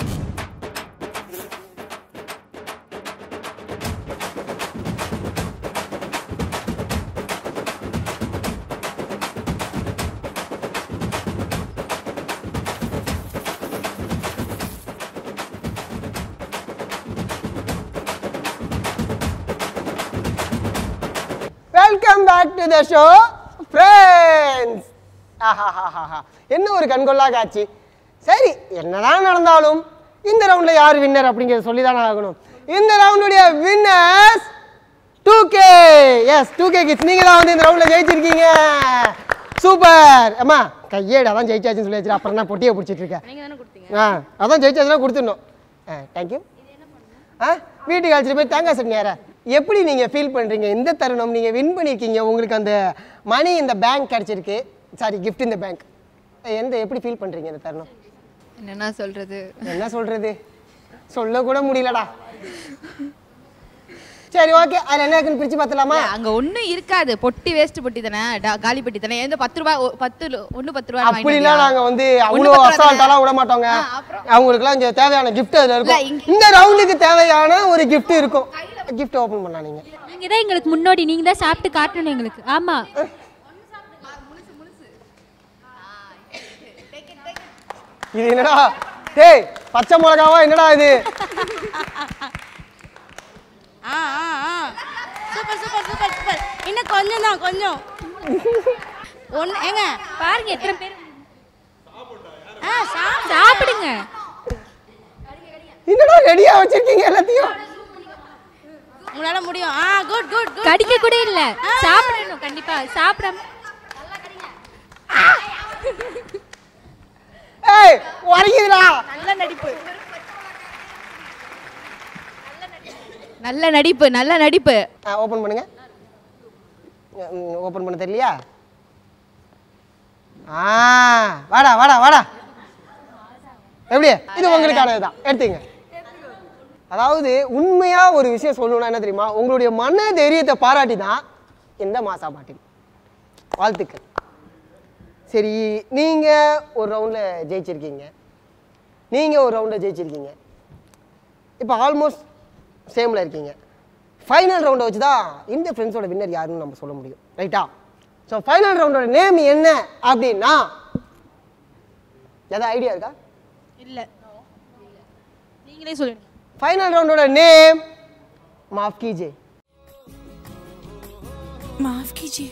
welcome back to the show friends என்ன ஒரு கண்கொள்ளா காட்சி சரி என்னதான் நடந்தாலும் இந்த ரவுண்டில் யார் வின்னர் அப்படிங்கிறத சொல்லி தானே ஆகணும் இந்த ரவுண்டுடைய winners two K yes two K kids நீங்கள் தான் வந்து இந்த ரவுண்டில் ஜெயிச்சிருக்கீங்க சூப்பர் அம்மா கையேடு அதான் ஜெயிச்சாச்சுன்னு சொல்லி வச்சிரு அப்புறம் நான் பொட்டியை பிடிச்சிட்டு இருக்கேன் ஆ அதான் ஜெயிச்சாச்சுன்னா கொடுத்துடணும் ஆ தேங்க்யூ ஆ வீட்டுக்கு அழைச்சிட்டு போய் தேங்காய் சட்னி யாரா எப்படி நீங்கள் ஃபீல் பண்ணுறீங்க இந்த தருணம் நீங்கள் வின் பண்ணியிருக்கீங்க உங்களுக்கு அந்த மணி இந்த பேங்க் கிடச்சிருக்கு சாரி கிஃப்ட் இந்த பேங்க் எந்த எப்படி ஃபீல் பண்ணுறீங்க இந்த தருணம் என்னன்னா சொல்றது என்ன சொல்கிறது சொல்ல கூட முடியலடா சரி ஓகே அதில் என்ன இருக்குன்னு பிரித்து பார்த்துலாமா அங்க ஒண்ணும் இருக்காது பொட்டி வேஸ்ட் பொட்டி தானே டா- காலி பொட்டி தானே எந்த பத்து ரூபாய் ஒ- பத்து லு- ஒண்ணு பத்து ரூபாய் அப்படிலாம் நாங்கள் வந்து அவ்வளோ ஒண்ணு பத்து ரூபா அசால்ட்டாலாம் விட மாட்டோங்க அவங்களுக்குலாம் இங்கே தேவையான gift அதில் இருக்கும் இல்ல, இங்க- இந்த ரவுண்டுக்கு தேவையான ஒரு gift இருக்கும் gift ஓப்பன் பண்ணலாம் நீங்கள் நீங்க தான் எங்களுக்கு முன்னோடி நீங்க தான் சாப்பிட்டு காட்டணும் எங்களுக்கு ஆமா இது என்னடா டேய் பச்சை மிளகாவா என்னடா இது ஆ ஆ ஆ சூப்பர் சூப்பர் சூப்பர் சூப்பர் இன்னும் கொஞ்சம் தான் கொஞ்சம் ஒன்று ஏங்க பாருங்க எத்தனை பேர் ஆ சாப்பிடு சாப்பிடுங்க என்னடா ரெடியா வச்சிருக்கீங்க எல்லாத்தையும் உங்களால முடியும் ஆ குட் குட் குட் கடிக்க கூட இல்ல சாப்பிடணும் கண்டிப்பா சாப்பிடாம ஏய் உரைக்குதுடா நல்ல நடிப்பு நல்ல நடிப்பு நல்ல நடிப்பு ஓப்பன் பண்ணுங்க ஓப்பன் பண்ண தெரியலையா ஆ வாடா வாடா வாடா எப்படி இது உங்களுக்கானது தான் எடுத்துங்க அதாவது உண்மையா ஒரு விஷயம் சொல்லணும்னா என்ன தெரியுமா உங்களுடைய மன தைரியத்தை பாராட்டி தான் இந்த மாசா பாட்டில் வாழ்த்துக்கள் சரி நீங்க ஒரு ரவுண்ட்ல ஜெயிச்சிருக்கீங்க நீங்க ஒரு ரவுண்ட்ல ஜெயிச்சிருக்கீங்க இப்போ ஆல்மோஸ்ட் சேமில் இருக்கீங்க ஃபைனல் ரவுண்டை வச்சு தான் இந்த ஃப்ரெண்ட்ஸோட வின்னர் யாருன்னு நம்ம சொல்ல முடியும் ரைட்டா ஸோ ஃபைனல் ரவுண்டோட நேம் என்ன அப்படின்னா ஏதாவது ஐடியா இருக்கா இல்லை நீங்களே சொல்லுங்க ஃபைனல் ரவுண்டோட நேம் மாஃப் கீஜே மாஃப் கீஜியே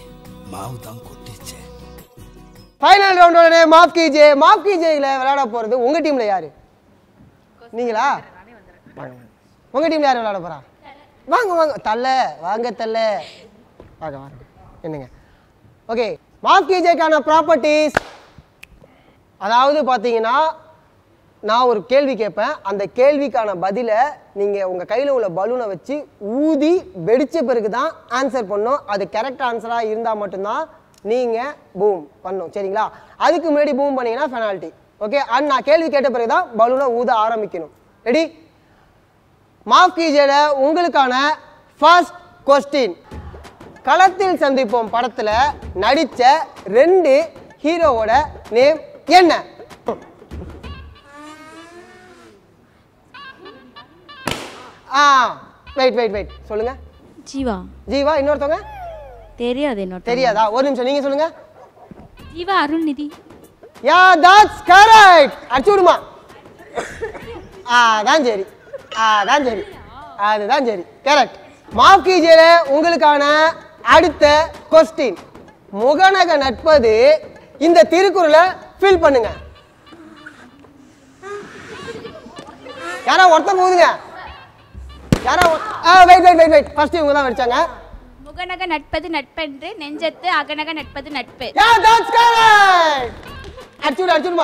ஃபைனல் ரவுண்டோட நேம் மாஃப் கீஜே மாஃப் கீஜேல விளையாட போகிறது உங்கள் டீமில் யாரு நீங்களா வாங்க வாங்க உங்கள் டீமில் யார் விளையாட போகிறா வாங்க வாங்க தள்ள வாங்க தள்ள வாங்க வாங்க என்னங்க ஓகே மாஃப் கீஜேக்கான ப்ராப்பர்ட்டிஸ் அதாவது பார்த்தீங்கன்னா நான் ஒரு கேள்வி கேட்பேன் அந்த கேள்விக்கான பதிலை நீங்கள் உங்கள் கையில் உள்ள பலூனை வச்சு ஊதி வெடிச்ச பிறகு தான் ஆன்சர் பண்ணணும் அது கரெக்ட் ஆன்சராக இருந்தால் மட்டும்தான் நீங்கள் பூம் பண்ணணும் சரிங்களா அதுக்கு முன்னாடி பூம் பண்ணீங்கன்னா பெனால்ட்டி ஓகே அண்ட் நான் கேள்வி கேட்ட பிறகு தான் பலூனை ஊத ஆரம்பிக்கணும் ரெடி மாஃப் கீஜேட உங்களுக்கான ஃபர்ஸ்ட் கொஸ்டின் களத்தில் சந்திப்போம் படத்தில் நடித்த ரெண்டு ஹீரோவோட நேம் என்ன ஆ வெயிட் வெயிட் வெயிட் சொல்லுங்க ஜீவா ஜீவா இன்னொருத்தவங்க தெரியாது என்னோட தெரியாதா ஒரு நிமிஷம் நீங்க சொல்லுங்க Jeeva Arulnithi yeah that's correct அடிச்சு விடுமா ஆ தான் சரி ஆ தான் சரி அதுதான் சரி கரெக்ட் மாஃப் கீஜியில உங்களுக்கான அடுத்த கொஸ்டின் முகநக நட்பது இந்த திருக்குறளை ஃபில் பண்ணுங்க யாரா ஒருத்தர் போகுதுங்க யாரா wait wait wait wait first இவங்க தான் வச்சாங்க முகநக நட்பது நட்பென்று நெஞ்சத்து அகநக நட்பது நட்பு யா தட்ஸ் கரெக்ட் அடிச்சு விடு அடிச்சு விடுமா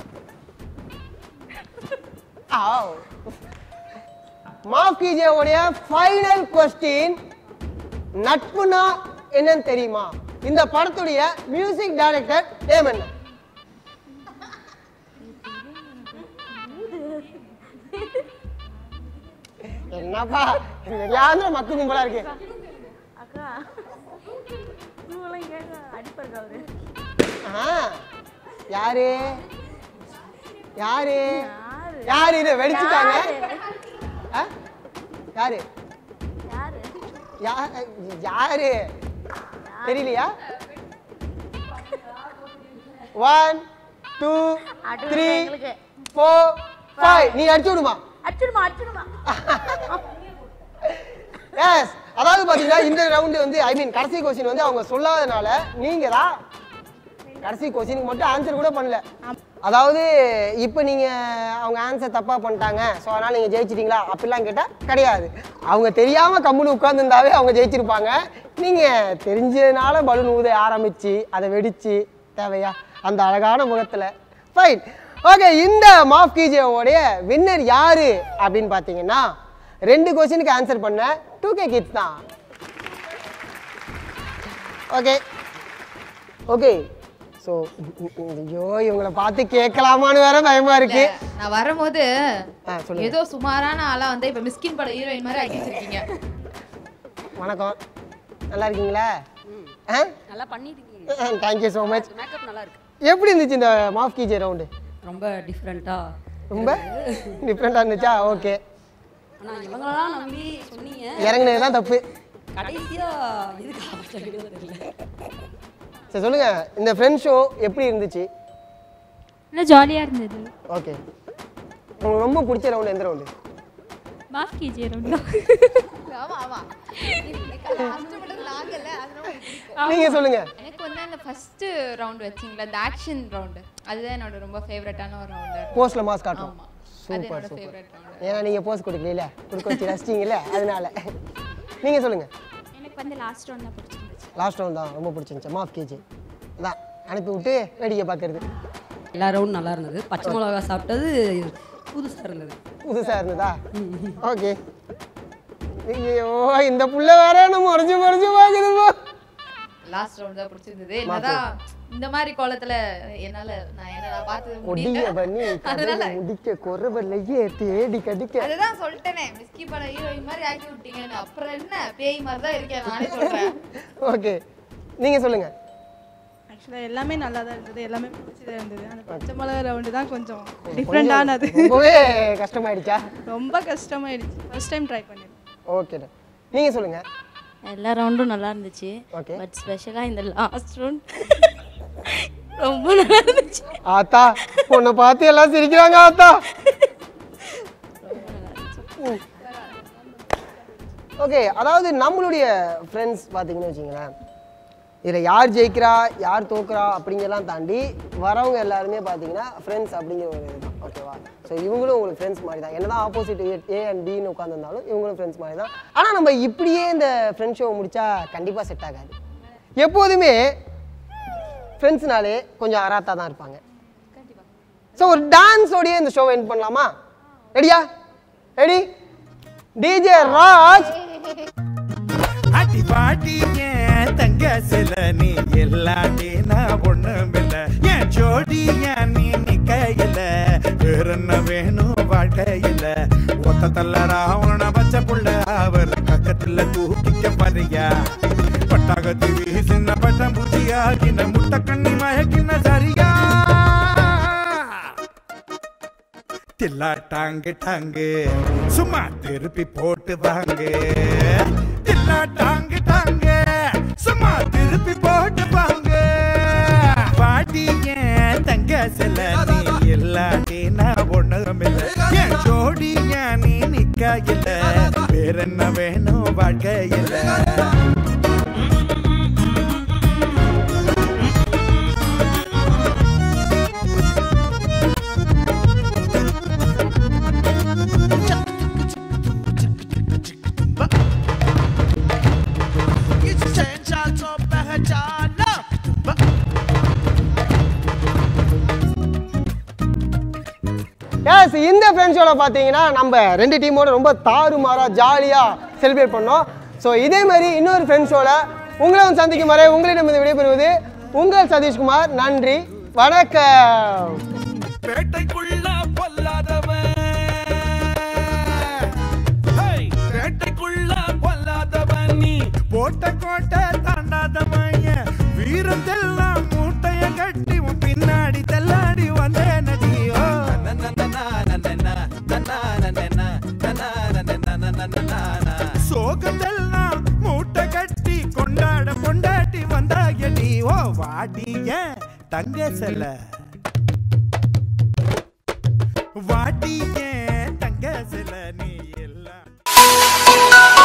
ஆவ் மாஃப் கீஜே உடைய ஃபைனல் கொஸ்டின் நட்புனா என்னன்னு தெரியுமா இந்த படத்துடைய மியூசிக் டைரக்டர் நேம் என்ன என்னப்பா யாருமே மத்து கும்பலா இருக்கு ஆ, யாரு யாரு யாரு இதை வெடிச்சுட்டாங்க ஆ? யாரு யா- யாரு தெரியலையா one two three four five நீ அடிச்சு விடுமா அச்சுடுமா அச்சுடுமா எஸ் அதாவது பாத்தீங்கன்னா இந்த ரவுண்டு வந்து ஐ மீன் கடைசி கொஸ்டின் வந்து அவங்க சொல்லாதனால நீங்க தான் கடைசி கொஸ்டினுக்கு மட்டும் ஆன்சர் கூட பண்ணல அதாவது இப்போ நீங்க அவங்க ஆன்சர் தப்பா பண்ணிட்டாங்க ஸோ அதனால நீங்க ஜெயிச்சிட்டீங்களா அப்படிலாம் கேட்டா கிடையாது அவங்க தெரியாம கம்முன்னு உட்கார்ந்துருந்தாவே அவங்க ஜெயிச்சிருப்பாங்க நீங்க தெரிஞ்சதுனால பலூன் ஊத ஆரம்பிச்சு அதை வெடிச்சு தேவையா அந்த அழகான முகத்துல ஃபைன் ஓகே இந்த மாஃப் கீஜேவோடைய வின்னர் யாரு அப்படின்னு பார்த்தீங்கன்னா ரெண்டு கொஸ்டினுக்கு ஆன்சர் பண்ண டூ கே கிட்ஸ் தான் ஓகே ஓகே ஸோ ஐயோ இவங்களை பார்த்து கேட்கலாமான்னு வேற பயமா இருக்கு நான் வரும்போது ஆ சொல்லுங்க ஏதோ சுமாரான ஆளா வந்து இப்ப மிஸ்கின் பட ஹீரோயின் மாதிரி ஆக்கி வச்சிருக்கீங்க வணக்கம் நல்லா இருக்கீங்களா நல்லா பண்ணிருக்கீங்க தேங்க்யூ ஸோ மச் மேக்கப் நல்லா இருக்கு எப்படி இருந்துச்சு இந்த மாஃப் கீஜே ரவுண்டு ரொம்ப டிஃப்ரெண்ட்டா ரொம்ப டிஃப்ரெண்ட்டாக இருந்துச்சா ஓகே ஆனா இவங்களெல்லாம் நம்பி சொன்னீங்க இறங்குனது தான் தப்பு கடைசியா எதுக்கு ஆப்பர்ச்சுனிட்டி தெரியல சரி சொல்லுங்க இந்த ஃப்ரெண்ட் ஷோ எப்படி இருந்துச்சு நல்லா ஜாலியாக இருந்தது ஓகே உங்களுக்கு ரொம்ப பிடிச்ச ரவுண்டு எந்த ரவுண்டு மாஃப் கேஜி ரவுண்ட் ஆமா ஆமா கஷ்டப்பட்டது நாங்கல்ல அதனால உங்களுக்கு பிடிக்கும். நீங்க சொல்லுங்க எனக்கு வந்து அந்த ஃபர்ஸ்ட் ரவுண்ட் வச்சிங்களா அந்த ஆக்ஷன் ரவுண்டு அதுதான் என்னோட ரொம்ப ஃபேவரட்டான ஒரு ரவுண்டு போஸ்ட்ல மாஸ் காட்டும் ஆமா அது சூப்பர் என்னோட சூப்பர் ஃபேவரட் ரவுண்டு ஏன்னா நீங்க போஸ்ட் கொடுக்கல கொடுக்க வச்சு ரசிச்சிங்கல்ல அதனால நீங்க சொல்லுங்க எனக்கு வந்து லாஸ்ட் ஒன் தான் பிடிச்சிருந்துச்சு லாஸ்ட் ரவுண்ட் தான் ரொம்ப பிடிச்சிருந்துச்சு மாஃப் கேஜி அதான் அனுப்பி விட்டு வேடிக்கை பார்க்கறது எல்லா ரவுண்டும் நல்லா இருந்தது பச்சை மிளகா சாப்பிட்டது புதுசா இருந்தது புதுசா இருந்ததா ஓகே ஐயோ இந்த புள்ள வேற நம்ம முறைஞ்சு முறைஞ்சு பார்க்குதுப்போ லாஸ்ட் ரவுண்ட் தான் பிடிச்சிருந்தது என்னதான் இந்த மாதிரி கோலத்துல என்னால நான் என்ன நான் பார்த்து ஒடிய முடியல பண்ணி கதையை முடிக்க குறவலையே தேடி கடிக்க அதுதான் சொல்லிட்டேனே மிஸ்கி பட ஹீரோயின் மாதிரி ஆக்கி விட்டீங்கன்னு அப்புறம் என்ன பேய் மாதிரி தான் இருக்கேன் நானே சொல்றேன் ஓகே நீங்க சொல்லுங்க ஆக்சுவலாக எல்லாமே நல்லா தான் இருந்தது எல்லாமே பிடிச்சதா இருந்தது அந்த பச்சை மிளகா ரவுண்டு தான் கொஞ்சம் டிஃப்ரெண்டானது ரொம்பவே கஷ்டமாயிடுச்சா ரொம்ப கஷ்டமாயிடுச்சு ஃபர்ஸ்ட் டைம் ட்ரை பண்ணிருக்கேன் ஓகே நீங்க சொல்லுங்க எல்லா ரவுண்டும் நல்லா இருந்துச்சு Okay. பட் ஸ்பெஷலாக இந்த லாஸ்ட் ரவுண்ட் ரொம்ப நல்லா இருந்துச்சு ஆத்தா உன்னை பார்த்து எல்லாம் சிரிக்கிறாங்க ஆத்தா ஓகே அதாவது நம்மளுடைய ஃப்ரெண்ட்ஸ் பார்த்தீங்கன்னு வச்சுங்களேன் இதில் யார் ஜெயிக்கிறா யார் தோக்குறா அப்படிங்கிறலாம் தாண்டி வரவங்க எல்லாருமே பார்த்தீங்கன்னா ஃப்ரெண்ட்ஸ் அப்படிங்கிற ஒரு இதுதான் ஓகேவா ஸோ இவங்களும் உங்களுக்கு ஃப்ரெண்ட்ஸ் மாதிரி தான் என்னதான் ஆப்போசிட் ஏ அண்ட் பின்னு உட்காந்துருந்தாலும் இவங்களும் ஃப்ரெண்ட்ஸ் மாதிரி தான் ஆனால் நம்ம இப்படியே இந்த ஃப்ரெண்ட் ஷோ முடிச்சா கண்டிப்பாக செட் ஆகாது எப்போதுமே ஃப்ரெண்ட்ஸ்னாலே கொஞ்சம் அராத்தா தான் இருப்பாங்க ஸோ ஒரு டான்ஸோடயே இந்த ஷோவை எண்ட் பண்ணலாமா ரெடியா ரெடி டிஜே ராஜ் அடி பாட்டி ஏன் தங்க சில நீ இல்லாட்டி நான் ஒண்ணுமில்ல என் ஜோடி ஏன் நீ நிக்கையில வேற என்ன வேணும் வாழ்க்கையில ஒத்த தள்ளரா உன பச்சை புள்ள அவர் பக்கத்துல தூக்கிக்க பாரியா பட்டாகத்து வீசின பட்டம் பூச்சியாகின முட்டை கண்ணி மயக்கின சரியா தில்லா டாங்கு டாங்கு சும்மா திருப்பி போட்டு வாங்க தில்லா டாங்கு டாங்கு சும்மா திருப்பி போட்டு வாங்க பாட்டி ஏன் தங்க சில நீ இல்லாட்டி நான் ஒண்ணுமில்ல என் ஜோடி ஏன் நீ நிக்க இல்ல வேற என்ன வேணும் வாழ்க்கையில எஸ் இந்த ஃப்ரெண்ட்ஸோட பார்த்தீங்கன்னா நம்ம ரெண்டு டீமோட ரொம்ப தாறுமாறாக ஜாலியாக செலிப்ரேட் பண்ணோம் ஸோ இதே மாதிரி இன்னொரு ஃப்ரெண்ட்ஸோட உங்களை வந்து சந்திக்கும் வரை உங்களிடம் இருந்து விடைபெறுவது உங்கள் சதீஷ்குமார் நன்றி வணக்கம் பேட்டைக்குள்ள பொல்லாதவன் ஹேய், பேட்டைக்குள்ள பொல்லாதவன் நீ போட்ட கோட்டை தாண்டாதவன் என் வீரத்தெல்லாம் மூட்டைய கட்டி உன் பின்னாடி தள்ளாடி வந்தேன் நடியோ சோகத்தெல்லாம் மூட்டை கட்டி கொண்டாட கொண்டாட்டி வந்தாயடி ஓ வாடிய தங்க செல்ல வாடிய தங்க சில நீ எல்லாம்